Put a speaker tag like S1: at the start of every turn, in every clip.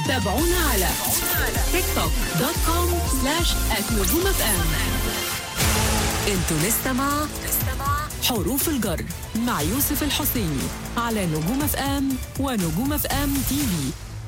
S1: تابعونا على تيك توك دوت كوم سلاش نجوم اف ام انتوا لسه مع حروف الجر مع يوسف الحسيني على نجوم اف ام ونجوم اف ام تي في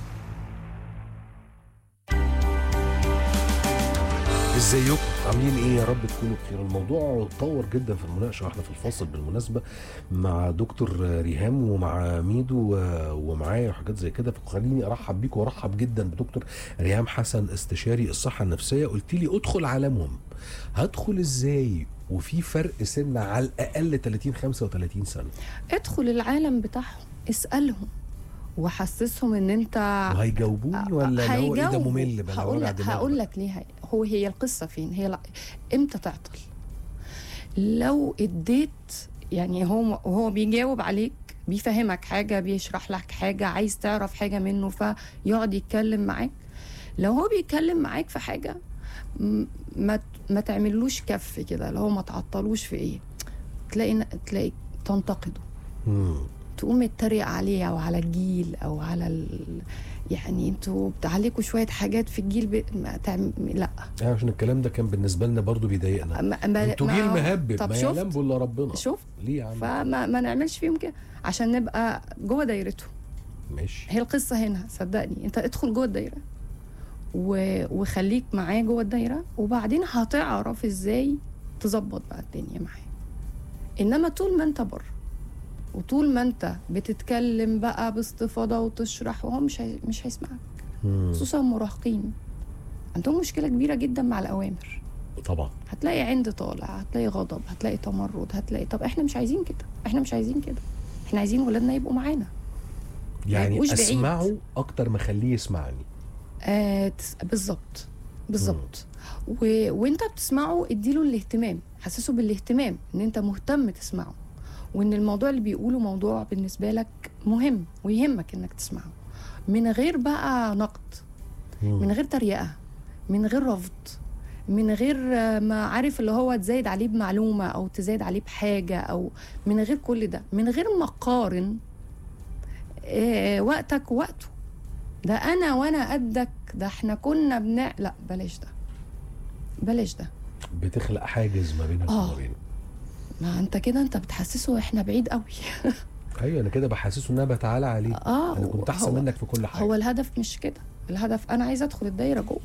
S2: ازيكم عاملين ايه يا رب تكونوا بخير الموضوع اتطور جدا في المناقشه واحنا في الفاصل بالمناسبه مع دكتور ريهام ومع ميدو و- ومعايا وحاجات زي كده فخليني ارحب بيكم وارحب جدا بدكتور ريهام حسن استشاري الصحه النفسيه قلت لي ادخل عالمهم هدخل ازاي وفي فرق سن على الاقل 30 35 سنه
S3: ادخل العالم بتاعهم اسالهم وحسسهم ان انت
S2: وهيجاوبوني ولا اللي هو ايه ده
S3: هيجاوبوا.
S2: ممل بقى
S3: هقول
S2: وجع
S3: لك
S2: دماغ
S3: هقول
S2: بقى.
S3: لك ليه هي. هو هي القصه فين هي لا. امتى تعطل لو اديت يعني هو وهو بيجاوب عليك بيفهمك حاجه بيشرح لك حاجه عايز تعرف حاجه منه فيقعد يتكلم معاك لو هو بيتكلم معاك في حاجه م- ما ت- ما تعملوش كف كده لو هو ما تعطلوش في ايه تلاقي تلاقي تنتقده
S2: مم.
S3: تقوم تتريق عليه او على الجيل او على ال... يعني انتوا بتعليكوا شويه حاجات في الجيل ب... ما تعم... لا
S2: يعني عشان الكلام ده كان بالنسبه لنا برضو بيضايقنا
S3: ما... ما...
S2: انتوا جيل مهبب
S3: طب
S2: ما يعلم
S3: شفت
S2: الا ربنا
S3: شفت
S2: ليه يا عم
S3: فما ما نعملش فيهم كده عشان نبقى جوه دايرته
S2: ماشي
S3: هي القصه هنا صدقني انت ادخل جوه الدايره و... وخليك معاه جوه الدايره وبعدين هتعرف ازاي تظبط بقى الدنيا معاه انما طول ما انت بره وطول ما انت بتتكلم بقى باستفاضه وتشرح وهو مش هي... مش هيسمعك
S2: مم.
S3: خصوصا المراهقين عندهم مشكله كبيره جدا مع الاوامر
S2: طبعا
S3: هتلاقي عند طالع هتلاقي غضب هتلاقي تمرد هتلاقي طب احنا مش عايزين كده احنا مش عايزين كده احنا عايزين ولادنا يبقوا معانا
S2: يعني
S3: يبقوش بعيد.
S2: اسمعه اكتر ما اخليه يسمعني
S3: آه تس... بالظبط بالظبط و... وانت بتسمعه اديله الاهتمام حسسه بالاهتمام ان انت مهتم تسمعه وان الموضوع اللي بيقوله موضوع بالنسبه لك مهم ويهمك انك تسمعه من غير بقى نقد
S2: مم.
S3: من غير تريقه من غير رفض من غير آه، ما عارف اللي هو تزايد عليه بمعلومه او تزايد عليه بحاجه او من غير كل ده من غير ما قارن آه، وقتك ووقته ده انا وانا قدك ده احنا كنا بنع لا بلاش ده بلاش ده
S2: بتخلق حاجز ما بينك
S3: آه.
S2: وما بينه
S3: ما انت كده انت بتحسسه احنا بعيد قوي
S2: ايوه انا كده بحسسه ان انا بتعالى عليه
S3: اه
S2: انا كنت احسن
S3: هو-
S2: منك في كل حاجه
S3: هو الهدف مش كده الهدف انا عايزه ادخل الدايره جوه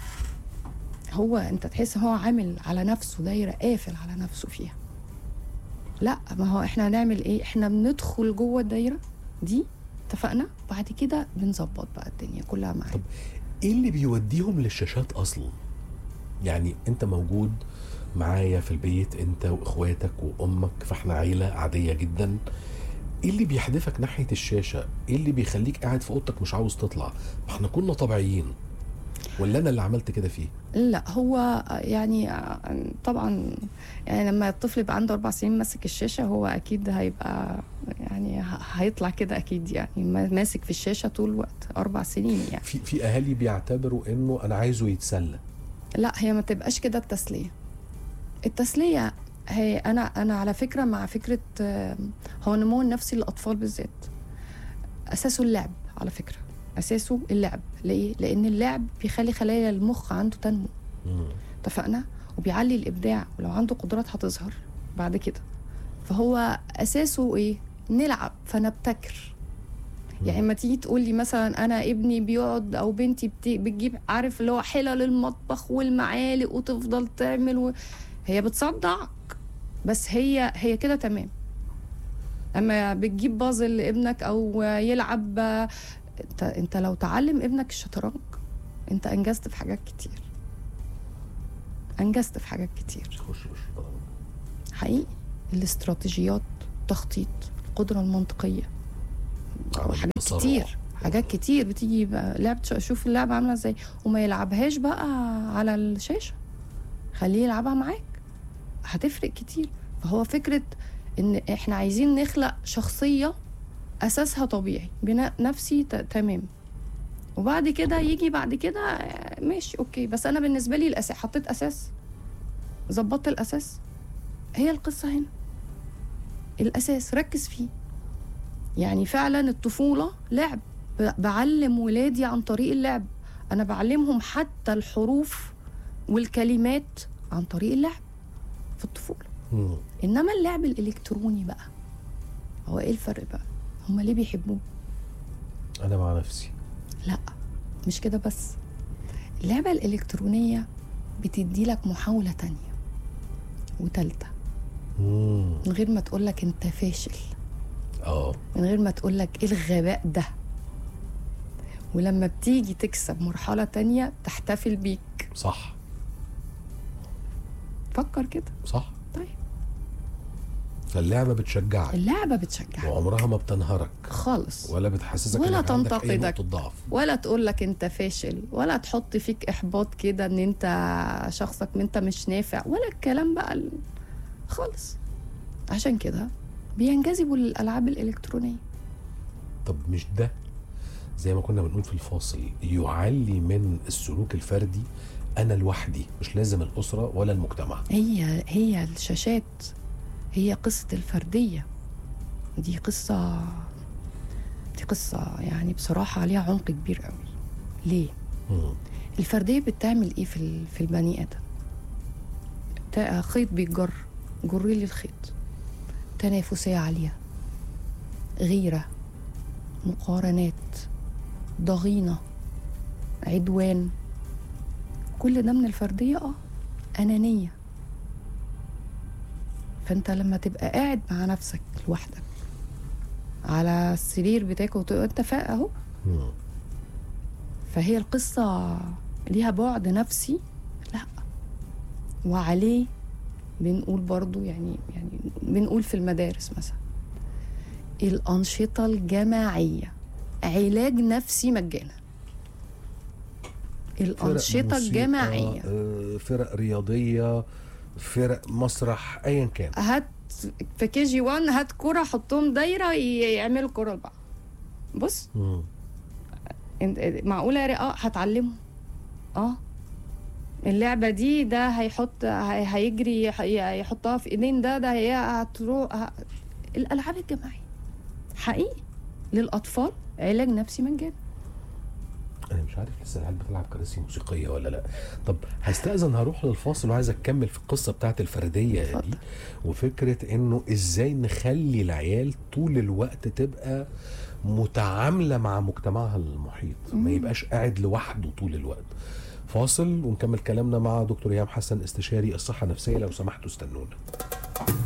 S3: هو انت تحس هو عامل على نفسه دايره قافل على نفسه فيها لا ما هو احنا هنعمل ايه احنا بندخل جوه الدايره دي اتفقنا بعد كده بنظبط بقى الدنيا كلها معانا
S2: طب ايه اللي بيوديهم للشاشات اصلا يعني انت موجود معايا في البيت انت واخواتك وامك فاحنا عيله عاديه جدا ايه اللي بيحدفك ناحيه الشاشه ايه اللي بيخليك قاعد في اوضتك مش عاوز تطلع ما احنا كنا طبيعيين ولا انا اللي عملت كده فيه
S3: لا هو يعني طبعا يعني لما الطفل يبقى عنده اربع سنين ماسك الشاشه هو اكيد هيبقى يعني ه- هيطلع كده اكيد يعني ما- ماسك في الشاشه طول الوقت اربع سنين يعني
S2: في في اهالي بيعتبروا انه انا عايزه يتسلى
S3: لا هي ما تبقاش كده التسليه التسليه هي انا انا على فكره مع فكره آه، هو النمو النفسي للاطفال بالذات اساسه اللعب على فكره اساسه اللعب ليه لان اللعب بيخلي خلايا المخ عنده تنمو
S2: مم.
S3: اتفقنا وبيعلي الابداع ولو عنده قدرات هتظهر بعد كده فهو اساسه ايه نلعب فنبتكر يعني ما تيجي تقول لي مثلا انا ابني بيقعد او بنتي بت- بتجيب عارف اللي هو حلل المطبخ والمعالق وتفضل تعمل و... هي بتصدعك بس هي هي كده تمام اما بتجيب بازل لابنك او يلعب انت انت لو تعلم ابنك الشطرنج انت انجزت في حاجات كتير انجزت في حاجات كتير
S2: خش خش
S3: حقيقي الاستراتيجيات التخطيط القدرة المنطقية
S2: عمل
S3: حاجات
S2: تسرع.
S3: كتير حاجات كتير بتيجي بقى لعب شوف اللعبة عاملة ازاي وما يلعبهاش بقى على الشاشة خليه يلعبها معاك هتفرق كتير فهو فكرة ان احنا عايزين نخلق شخصية اساسها طبيعي بناء نفسي ت- تمام وبعد كده يجي بعد كده آه، ماشي اوكي بس انا بالنسبة لي الاساس حطيت اساس ظبطت الاساس هي القصة هنا الأساس ركز فيه يعني فعلا الطفولة لعب ب- بعلم ولادي عن طريق اللعب انا بعلمهم حتى الحروف والكلمات عن طريق اللعب في الطفوله
S2: مم.
S3: انما اللعب الالكتروني بقى هو ايه الفرق بقى هما ليه بيحبوه
S2: انا مع نفسي
S3: لا مش كده بس اللعبة الإلكترونية بتدي لك محاولة تانية وتالتة
S2: مم.
S3: من غير ما تقولك انت فاشل
S2: اه
S3: من غير ما تقولك ايه الغباء ده ولما بتيجي تكسب مرحلة تانية تحتفل بيك
S2: صح
S3: فكر كده
S2: صح
S3: طيب
S2: فاللعبه بتشجعك
S3: اللعبة بتشجعك
S2: وعمرها ما بتنهرك
S3: خالص
S2: ولا بتحسسك
S3: ولا
S2: انك عندك اي
S3: تنتقدك.
S2: نقطه ضعف
S3: ولا تقولك انت فاشل ولا تحط فيك احباط كده ان انت شخصك ان انت مش نافع ولا الكلام بقى ال- خالص عشان كده بينجذبوا للالعاب الالكترونيه
S2: طب مش ده زي ما كنا بنقول في الفاصل يعلي من السلوك الفردي انا لوحدي مش لازم الاسره ولا المجتمع
S3: هي هي الشاشات هي قصه الفرديه دي قصه دي قصه يعني بصراحه عليها عمق كبير قوي ليه
S2: مم.
S3: الفرديه بتعمل ايه في ال- في البني ادم تا- خيط بيتجر جري لي الخيط تنافسيه عاليه غيره مقارنات ضغينه عدوان كل ده من الفرديه اه انانيه فانت لما تبقى قاعد مع نفسك لوحدك على السرير بتاعك وت- انت فاق اهو
S2: مم.
S3: فهي القصة ليها بعد نفسي لا وعليه بنقول برضو يعني يعني بنقول في المدارس مثلا الأنشطة الجماعية علاج نفسي مجانا
S2: فرق
S3: الأنشطة
S2: موسيقى،
S3: الجماعية
S2: آه، فرق رياضيه فرق مسرح ايا كان
S3: هات في كي جي 1 هات كرة حطهم دايرة ي- يعملوا كرة لبعض بص
S2: مم.
S3: انت معقوله يا ري- اه هتعلمه اه اللعبه دي ده هيحط هي- هيجري هي- يحطها في ايدين ده ده هي هتروح ه- الالعاب الجماعيه حقيقي للاطفال علاج نفسي مجاني
S2: انا مش عارف لسه العيال بتلعب كراسي موسيقيه ولا لا طب هستاذن هروح للفاصل وعايز اكمل في القصه بتاعت الفرديه
S3: اتفضل.
S2: دي وفكره انه ازاي نخلي العيال طول الوقت تبقى متعامله مع مجتمعها المحيط ما يبقاش قاعد لوحده طول الوقت فاصل ونكمل كلامنا مع دكتور ايهاب حسن استشاري الصحه النفسيه لو سمحتوا استنونا